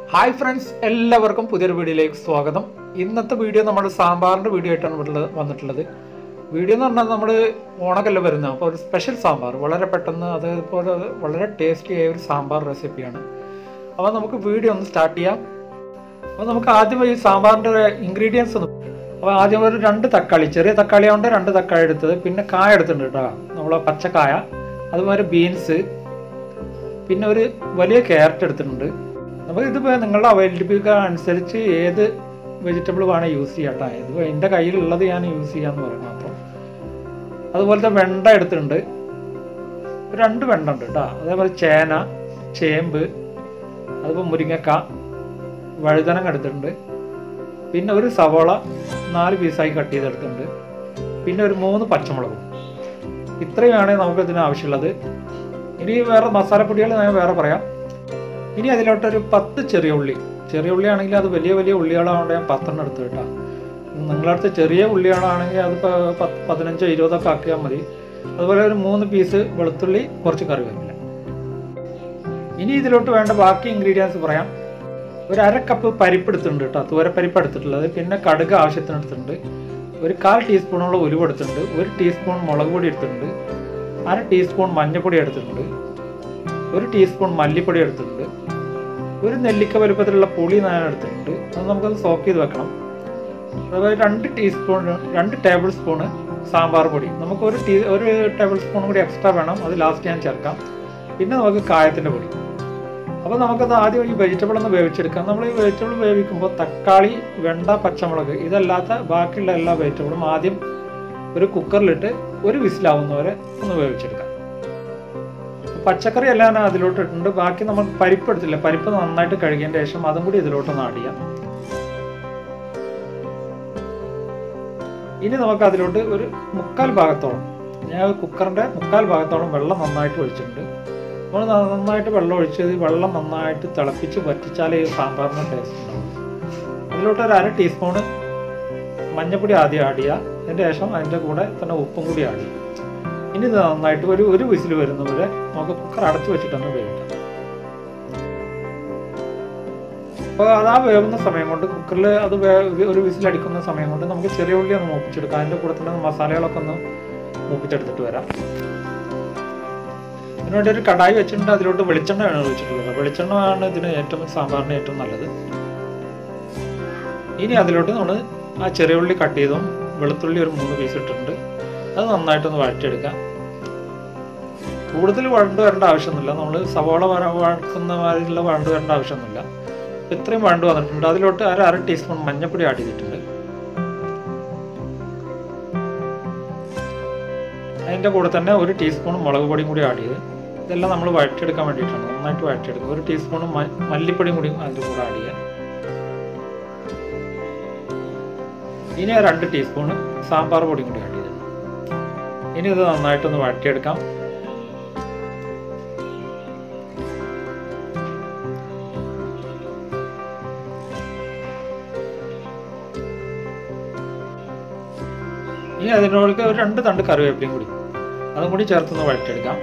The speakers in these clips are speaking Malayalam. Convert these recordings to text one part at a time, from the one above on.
ഹായ് ഫ്രണ്ട്സ് എല്ലാവർക്കും പുതിയൊരു വീഡിയോയിലേക്ക് സ്വാഗതം ഇന്നത്തെ വീഡിയോ നമ്മൾ സാമ്പാറിൻ്റെ വീഡിയോ ആയിട്ടാണ് ഉള്ളത് വന്നിട്ടുള്ളത് വീഡിയോ എന്ന് പറഞ്ഞാൽ നമ്മൾ ഓണക്കല്ല വരുന്നത് അപ്പോൾ ഒരു സ്പെഷ്യൽ സാമ്പാർ വളരെ പെട്ടെന്ന് അതേപോലെ വളരെ ടേസ്റ്റി ആയ ഒരു സാമ്പാർ റെസിപ്പിയാണ് അപ്പോൾ നമുക്ക് വീഡിയോ ഒന്ന് സ്റ്റാർട്ട് ചെയ്യാം അപ്പോൾ നമുക്ക് ആദ്യം ഈ സാമ്പാറിൻ്റെ ഇൻഗ്രീഡിയൻസ് ഒന്ന് അപ്പോൾ ആദ്യം ഒരു രണ്ട് തക്കാളി ചെറിയ തക്കാളി കൊണ്ട് രണ്ട് തക്കാളി എടുത്തത് പിന്നെ കായ എടുത്തിട്ടുണ്ട് കേട്ടോ നമ്മളെ പച്ചക്കായ അതുപോലെ ബീൻസ് പിന്നെ ഒരു വലിയ ക്യാരറ്റ് എടുത്തിട്ടുണ്ട് നമുക്ക് ഇതിപ്പോൾ നിങ്ങളുടെ അവൈലബിലിറ്റി അനുസരിച്ച് ഏത് വെജിറ്റബിൾ വേണം യൂസ് ചെയ്യാം കേട്ടോ ഇതിപ്പോൾ എൻ്റെ കയ്യിലുള്ളത് ഞാൻ യൂസ് ചെയ്യാന്ന് പറയും മാത്രം അതുപോലത്തെ വെണ്ട എടുത്തിട്ടുണ്ട് ഒരു രണ്ട് വെണ്ട ഉണ്ട് കേട്ടോ അതേപോലെ ചേന ചേമ്പ് അതുപോലെ മുരിങ്ങക്ക വഴുതനങ്ങ എടുത്തിട്ടുണ്ട് പിന്നെ ഒരു സവോള നാല് പീസായി കട്ട് ചെയ്തെടുത്തിട്ടുണ്ട് പിന്നെ ഒരു മൂന്ന് പച്ചമുളകും ഇത്രയുമാണ് നമുക്ക് ഇതിന് ആവശ്യമുള്ളത് ഇനി വേറെ മസാലപ്പൊടികൾ ഞാൻ വേറെ പറയാം ഇനി അതിലോട്ടൊരു പത്ത് ചെറിയ ഉള്ളി ചെറിയ ഉള്ളി ആണെങ്കിൽ അത് വലിയ വലിയ ഉള്ളികളാകൊണ്ട് ഞാൻ പത്തെണ്ണം എടുത്ത് കേട്ടോ നിങ്ങളുടെ അടുത്ത് ചെറിയ ഉള്ളികളാണെങ്കിൽ അത് ഇപ്പോൾ പത്ത് പതിനഞ്ചോ ഇരുപതൊക്കെ ആക്കിയാൽ മതി അതുപോലെ ഒരു മൂന്ന് പീസ് വെളുത്തുള്ളി കുറച്ച് കറിവേപ്പില ഇനി ഇതിലോട്ട് വേണ്ട ബാക്കി ഇൻഗ്രീഡിയൻസ് പറയാം ഒരു അര കപ്പ് പരിപ്പ് എടുത്തിട്ടുണ്ട് കേട്ടോ തൂരപ്പരിപ്പ് എടുത്തിട്ടുള്ളത് പിന്നെ കടുക് ആവശ്യത്തിന് എടുത്തിട്ടുണ്ട് ഒരു കാൽ ടീസ്പൂണോളം ഉലുവ എടുത്തിട്ടുണ്ട് ഒരു ടീസ്പൂൺ മുളക് പൊടി എടുത്തിട്ടുണ്ട് അര ടീസ്പൂൺ മഞ്ഞൾപ്പൊടി എടുത്തിട്ടുണ്ട് ഒരു ടീസ്പൂൺ മല്ലിപ്പൊടി എടുത്തിട്ടുണ്ട് ഒരു നെല്ലിക്ക വലുപ്പത്തിലുള്ള പുളി ഞാൻ എടുത്തിട്ടുണ്ട് അത് നമുക്കത് സോക്ക് ചെയ്ത് വെക്കണം അതുപോലെ രണ്ട് ടീസ്പൂൺ രണ്ട് ടേബിൾ സ്പൂണ് സാമ്പാർ പൊടി നമുക്ക് ഒരു ടീ ഒരു ടേബിൾ സ്പൂൺ കൂടി എക്സ്ട്രാ വേണം അത് ലാസ്റ്റ് ഞാൻ ചേർക്കാം പിന്നെ നമുക്ക് കായത്തിൻ്റെ പൊടി അപ്പോൾ നമുക്കത് ആദ്യം ഈ വെജിറ്റബിൾ ഒന്ന് വേവിച്ചെടുക്കാം നമ്മൾ ഈ വെജിറ്റബിൾ വേവിക്കുമ്പോൾ തക്കാളി വെണ്ട പച്ചമുളക് ഇതല്ലാത്ത ബാക്കിയുള്ള എല്ലാ വെജിറ്റബിളും ആദ്യം ഒരു കുക്കറിലിട്ട് ഒരു വിസിലാവുന്നവരെ ഒന്ന് വേവിച്ചെടുക്കാം പച്ചക്കറി എല്ലാം ഞാൻ അതിലോട്ട് ഇട്ടിട്ടുണ്ട് ബാക്കി നമ്മൾ പരിപ്പ് എടുത്തില്ല പരിപ്പ് നന്നായിട്ട് കഴുകിയതിന് ശേഷം അതും കൂടി ഇതിലോട്ടൊന്ന് ആഡ് ചെയ്യാം ഇനി നമുക്ക് അതിലോട്ട് ഒരു മുക്കാൽ ഭാഗത്തോളം ഞാൻ കുക്കറിൻ്റെ മുക്കാൽ ഭാഗത്തോളം വെള്ളം നന്നായിട്ട് ഒഴിച്ചിട്ടുണ്ട് നമ്മൾ നന്നായിട്ട് വെള്ളം ഒഴിച്ച് ഈ വെള്ളം നന്നായിട്ട് തിളപ്പിച്ച് വറ്റിച്ചാലേ ഈ സാമ്പാറിന് ടേസ്റ്റ് ഉണ്ടാവും അതിലോട്ട് ഒരു അര ടീസ്പൂണ് മഞ്ഞപ്പൊടി ആദ്യം ആഡ് ചെയ്യുക അതിൻ്റെ ശേഷം അതിൻ്റെ കൂടെ തന്നെ ഉപ്പും കൂടി ആഡ് ചെയ്യും ഇനി ഇത് നന്നായിട്ട് ഒരു ഒരു വിസിൽ വരുന്നവരെ നമുക്ക് കുക്കർ അടച്ചു വെച്ചിട്ടൊന്ന് വേവിക്കാം അപ്പോൾ അത് ആ വേവുന്ന സമയം കൊണ്ട് കുക്കറിൽ അത് വേ- ഒരു വിസിൽ അടിക്കുന്ന സമയം കൊണ്ട് നമുക്ക് ചെറിയ ഉള്ളി ഒന്ന് മൂപ്പിച്ചെടുക്കാം അതിൻ്റെ കൂടെ തന്നെ മസാലകളൊക്കെ ഒന്ന് മൂപ്പിച്ചെടുത്തിട്ട് വരാം ഇതിനുവേണ്ടി ഒരു കടായി വെച്ചിട്ടുണ്ട് അതിലോട്ട് വെളിച്ചെണ്ണയാണ് ഒഴിച്ചിട്ടുള്ളത് വെളിച്ചെണ്ണ ആണ് ഇതിന് ഏറ്റവും സാമ്പാറിന് ഏറ്റവും നല്ലത് ഇനി അതിലോട്ട് നമ്മൾ ആ ചെറിയ ഉള്ളി കട്ട് ചെയ്തും വെളുത്തുള്ളി ഒരു മൂന്ന് പീസ് ഇട്ടിട്ടുണ്ട് അത് നന്നായിട്ടൊന്ന് വഴറ്റിയെടുക്കാം കൂടുതൽ വഴണ്ട് വരേണ്ട ആവശ്യമൊന്നുമില്ല നമ്മൾ സവോള വര വഴക്കുന്ന മാതിരിയുള്ള വഴണ്ട് വരേണ്ട ആവശ്യമൊന്നുമില്ല ഇപ്പം ഇത്രയും വഴണ്ട് വന്നിട്ടുണ്ട് അതിലോട്ട് അര അര ടീസ്പൂൺ മഞ്ഞൾപ്പൊടി ആഡ് ചെയ്തിട്ടുണ്ട് അതിൻ്റെ കൂടെ തന്നെ ഒരു ടീസ്പൂൺ മുളക് പൊടിയും കൂടി ആഡ് ചെയ്ത് ഇതെല്ലാം നമ്മൾ വഴറ്റിയെടുക്കാൻ വേണ്ടിയിട്ടാണ് നന്നായിട്ട് വഴറ്റിയെടുക്കുക ഒരു ടീസ്പൂൺ മല്ലിപ്പൊടിയും കൂടി അതിൻ്റെ കൂടെ ആഡ് ചെയ്യുക ഇനി ആ രണ്ട് ടീസ്പൂൺ സാമ്പാർ പൊടിയും കൂടി ആഡ് ചെയ്തിട്ടുണ്ട് ഇനി ഇത് നന്നായിട്ടൊന്ന് വഴറ്റിയെടുക്കാം ഇനി അതിനോട് ഒരു രണ്ട് തണ്ട് കറിവേപ്പിലയും കൂടി അതും കൂടി ചേർത്തൊന്ന് വഴറ്റിയെടുക്കാം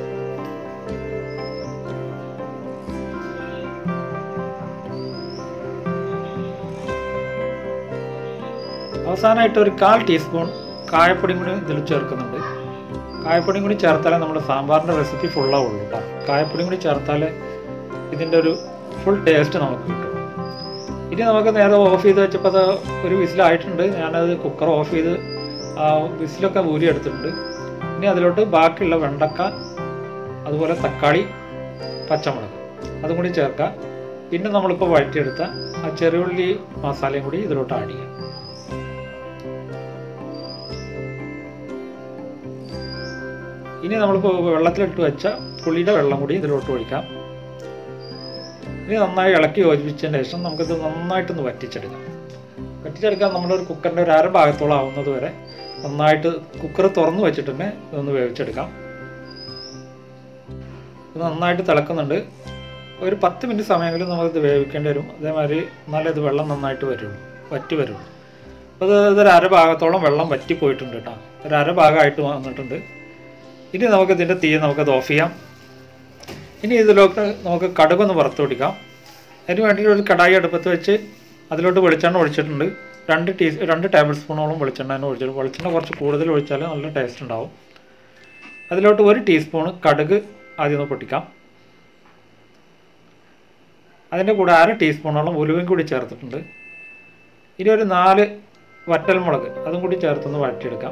അവസാനമായിട്ട് ഒരു കാൽ ടീസ്പൂൺ കായപ്പൊടിയും കൂടി ഇതിൽ ചേർക്കുന്നുണ്ട് കായപ്പൊടിയും കൂടി ചേർത്താലേ നമ്മുടെ സാമ്പാറിൻ്റെ റെസിപ്പി ഫുള്ളാവുള്ളൂ കേട്ടോ കായപ്പൊടിയും കൂടി ചേർത്താലേ ഇതിൻ്റെ ഒരു ഫുൾ ടേസ്റ്റ് നമുക്ക് കിട്ടും ഇനി നമുക്ക് നേരെ ഓഫ് ചെയ്ത് വെച്ചപ്പോൾ അത് ഒരു വിസിലായിട്ടുണ്ട് ഞാനത് കുക്കർ ഓഫ് ചെയ്ത് ആ വിസിലൊക്കെ ഊരി എടുത്തിട്ടുണ്ട് ഇനി അതിലോട്ട് ബാക്കിയുള്ള വെണ്ടക്ക അതുപോലെ തക്കാളി പച്ചമുളക് അതും കൂടി ചേർക്കാം പിന്നെ നമ്മളിപ്പോൾ വഴറ്റിയെടുത്ത ആ ചെറിയുള്ളി മസാലയും കൂടി ഇതിലോട്ട് ആഡ് ചെയ്യാം ഇനി നമ്മളിപ്പോൾ വെള്ളത്തിലിട്ട് വെച്ച പുളിയുടെ വെള്ളം കൂടി ഇതിലോട്ട് ഒഴിക്കാം ഇനി നന്നായി ഇളക്കി യോജിപ്പിച്ചതിന് ശേഷം നമുക്കിത് നന്നായിട്ടൊന്ന് വറ്റിച്ചെടുക്കാം വറ്റിച്ചെടുക്കാൻ നമ്മളൊരു കുക്കറിൻ്റെ ഒരു അര ഭാഗത്തോളം ആവുന്നത് വരെ നന്നായിട്ട് കുക്കർ തുറന്നു വെച്ചിട്ട് തന്നെ ഇതൊന്ന് വേവിച്ചെടുക്കാം ഇത് നന്നായിട്ട് തിളക്കുന്നുണ്ട് ഒരു പത്ത് മിനിറ്റ് സമയമെങ്കിലും നമുക്കിത് വേവിക്കേണ്ടി വരും അതേമാതിരി എന്നാലേ ഇത് വെള്ളം നന്നായിട്ട് വരുള്ളൂ വറ്റി വരുള്ളൂ അപ്പോൾ ഇത് ഇതൊരു അര ഭാഗത്തോളം വെള്ളം വറ്റി പോയിട്ടുണ്ട് കേട്ടോ ഒരു അര ഭാഗമായിട്ട് വന്നിട്ടുണ്ട് ഇനി നമുക്ക് ഇതിൻ്റെ തീ നമുക്കത് ഓഫ് ചെയ്യാം ഇനി ഇതിലേക്ക് നമുക്ക് കടുകൊന്ന് വറുത്ത് പിടിക്കാം അതിന് വേണ്ടിയിട്ട് ഒരു കടായി അടുപ്പത്ത് വെച്ച് അതിലോട്ട് വെളിച്ചെണ്ണ ഒഴിച്ചിട്ടുണ്ട് രണ്ട് ടീ രണ്ട് ടേബിൾ സ്പൂണോളം വെളിച്ചെണ്ണ തന്നെ ഒഴിച്ചിട്ട് വെളിച്ചെണ്ണ കുറച്ച് കൂടുതൽ ഒഴിച്ചാൽ നല്ല ടേസ്റ്റ് ഉണ്ടാവും അതിലോട്ട് ഒരു ടീസ്പൂൺ കടുക് ആദ്യം ഒന്ന് പൊട്ടിക്കാം അതിൻ്റെ കൂടെ അര ടീസ്പൂണോളം ഉലുവയും കൂടി ചേർത്തിട്ടുണ്ട് ഇനി ഒരു നാല് വറ്റൽമുളക് അതും കൂടി ചേർത്തൊന്ന് വഴറ്റിയെടുക്കാം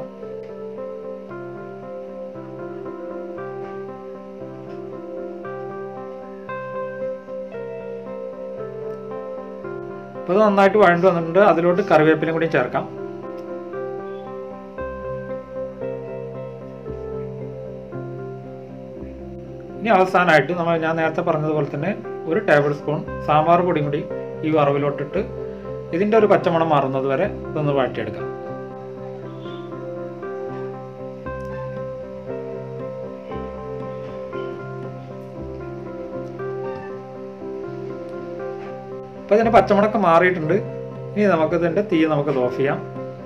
അപ്പോൾ ഇത് നന്നായിട്ട് വഴണ്ടു വന്നിട്ടുണ്ട് അതിലോട്ട് കറിവേപ്പിലയും കൂടി ചേർക്കാം ഇനി അവസാനമായിട്ട് നമ്മൾ ഞാൻ നേരത്തെ പറഞ്ഞതുപോലെ തന്നെ ഒരു ടേബിൾ സ്പൂൺ സാമ്പാർ പൊടിയും കൂടി ഈ വറവിലോട്ടിട്ട് ഇതിൻ്റെ ഒരു പച്ചമണം മാറുന്നത് വരെ ഇതൊന്ന് വഴറ്റിയെടുക്കാം അപ്പോൾ ഇതിൻ്റെ പച്ചമുളക്ക് മാറിയിട്ടുണ്ട് ഇനി നമുക്ക് ഇതിൻ്റെ തീ നമുക്ക് ഓഫ് ചെയ്യാം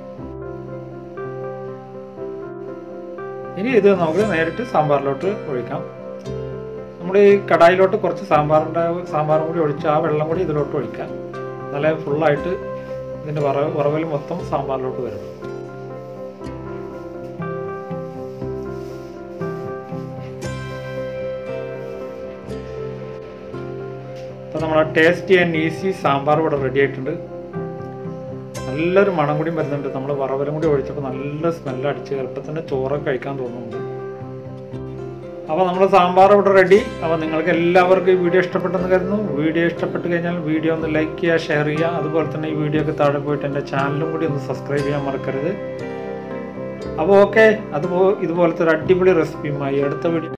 ഇനി ഇത് നമുക്ക് നേരിട്ട് സാമ്പാറിലോട്ട് ഒഴിക്കാം നമ്മൾ ഈ കടായിലോട്ട് കുറച്ച് സാമ്പാറിൻ്റെ സാമ്പാറും കൂടി ഒഴിച്ച് ആ വെള്ളം കൂടി ഇതിലോട്ട് ഒഴിക്കാം നല്ല ഫുള്ളായിട്ട് ഇതിൻ്റെ വറ വറവിൽ മൊത്തം സാമ്പാറിലോട്ട് വരും അപ്പോൾ നമ്മുടെ ടേസ്റ്റി ആൻഡ് ഈസി സാമ്പാർ ഇവിടെ റെഡി ആയിട്ടുണ്ട് നല്ലൊരു മണം കൂടി വരുന്നുണ്ട് നമ്മൾ വറവലും കൂടി ഒഴിച്ചപ്പോൾ നല്ല സ്മെല്ല് അടിച്ച് ചിലപ്പോൾ തന്നെ ചോറൊക്കെ കഴിക്കാൻ തോന്നുന്നുണ്ട് അപ്പോൾ നമ്മൾ സാമ്പാർ ഇവിടെ റെഡി അപ്പോൾ നിങ്ങൾക്ക് എല്ലാവർക്കും ഈ വീഡിയോ ഇഷ്ടപ്പെട്ടെന്ന് കരുതുന്നു വീഡിയോ ഇഷ്ടപ്പെട്ട് കഴിഞ്ഞാൽ വീഡിയോ ഒന്ന് ലൈക്ക് ചെയ്യുക ഷെയർ ചെയ്യുക അതുപോലെ തന്നെ ഈ വീഡിയോക്ക് താഴെ പോയിട്ട് എൻ്റെ ചാനലും കൂടി ഒന്ന് സബ്സ്ക്രൈബ് ചെയ്യാൻ മറക്കരുത് അപ്പോൾ ഓക്കെ അതുപോ ഇതുപോലത്തെ ഒരു അടിപൊളി റെസിപ്പിയുമായി അടുത്ത വീഡിയോ